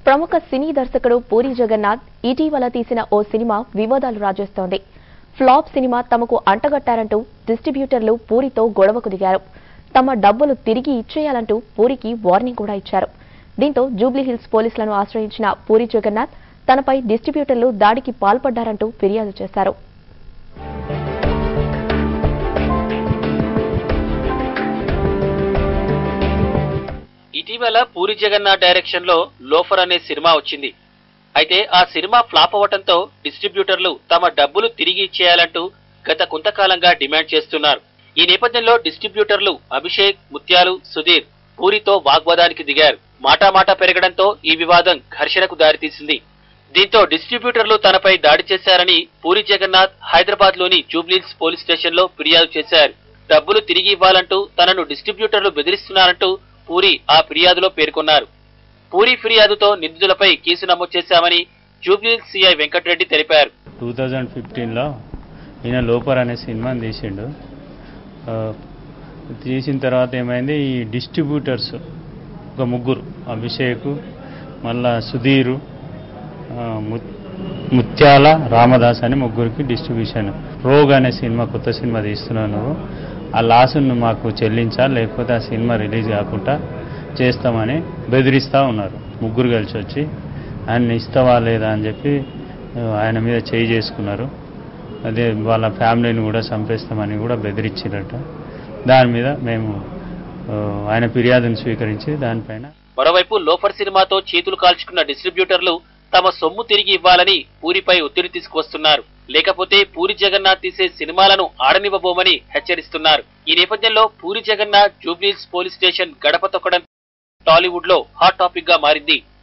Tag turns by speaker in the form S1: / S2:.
S1: ప్రముఖ సినీ దర్శకుడు పూరి జగన్నాథ్ ఇటీవల తీసిన ఓ సినిమా వివాదాలు రాజేస్తోంది ఫ్లాప్ సినిమా తమకు అంటగట్టారంటూ డిస్ట్రిబ్యూటర్లు పూరితో గొడవకు దిగారు తమ డబ్బులు తిరిగి ఇచ్చేయాలంటూ పూరికి వార్నింగ్ కూడా ఇచ్చారు దీంతో జూబ్లీహిల్స్ పోలీసులను ఆశ్రయించిన పూరి జగన్నాథ్ తనపై డిస్ట్రిబ్యూటర్లు దాడికి పాల్పడ్డారంటూ ఫిర్యాదు చేశారు
S2: ఇటీవల పూరి జగన్నాథ్ డైరెక్షన్ లో లోఫర్ అనే సినిమా వచ్చింది అయితే ఆ సినిమా ఫ్లాప్ అవ్వటంతో డిస్ట్రిబ్యూటర్లు తమ డబ్బులు తిరిగి ఇచ్చేయాలంటూ గత కొంతకాలంగా డిమాండ్ చేస్తున్నారు ఈ నేపథ్యంలో డిస్ట్రిబ్యూటర్లు అభిషేక్ ముత్యాలు సుధీర్ పూరితో వాగ్వాదానికి దిగారు మాటామాటా పెరగడంతో ఈ వివాదం ఘర్షణకు దారితీసింది దీంతో డిస్ట్రిబ్యూటర్లు తనపై దాడి చేశారని పూరి జగన్నాథ్ హైదరాబాద్ లోని జూబ్లీహిల్స్ పోలీస్ స్టేషన్ లో ఫిర్యాదు చేశారు డబ్బులు తిరిగి ఇవ్వాలంటూ తనను డిస్ట్రిబ్యూటర్లు బెదిరిస్తున్నారంటూ పూరి ఆ ఫిర్యాదులో పేర్కొన్నారు పూరి ఫిర్యాదుతో నిందితులపై కేసు నమోదు చేశామని జూబ్లీహిల్స్ సిఐ వెంకటరెడ్డి తెలిపారు
S3: టూ థౌజండ్ ఫిఫ్టీన్లో ఈయన లోపర్ అనే సినిమాని తీసిండు ఆ, తీసిన తర్వాత ఏమైంది ఈ డిస్ట్రిబ్యూటర్స్ ఒక ముగ్గురు అభిషేక్ మళ్ళా సుధీరు ఆ, ము- ముత్యాల రామదాస్ అని ముగ్గురికి డిస్ట్రిబ్యూషన్ రోగ్ అనే సినిమా కొత్త సినిమా తీస్తున్నావు నువ్వు ఆ లాసును మాకు చెల్లించాలి లేకపోతే ఆ సినిమా రిలీజ్ కాకుండా చేస్తామని బెదిరిస్తూ ఉన్నారు ముగ్గురు కలిసి వచ్చి ఆయన ఇస్తావా లేదా అని చెప్పి ఆ, ఆయన మీద చేయి చేసుకున్నారు అదే వాళ్ళ ఫ్యామిలీని కూడా చంపేస్తామని కూడా బెదిరించారట దాని మీద మేము ఆ, ఆయన ఫిర్యాదును స్వీకరించి దానిపైన
S2: మరోవైపు లోఫర్ సినిమాతో చేతులు కాల్చుకున్న డిస్ట్రిబ్యూటర్లు తమ సొమ్ము తిరిగి ఇవ్వాలని పూరిపై ఒత్తిడి తీసుకువస్తున్నారు లేకపోతే పూరి జగన్నాథ్ తీసే సినిమాలను ఆడనివ్వబోమని హెచ్చరిస్తున్నారు ఈ నేపథ్యంలో పూరి జగన్నాథ్ జూబ్లీహిల్స్ పోలీస్ స్టేషన్ గడప తొక్కడం టాలీవుడ్ లో హాట్ టాపిక్ గా మారింది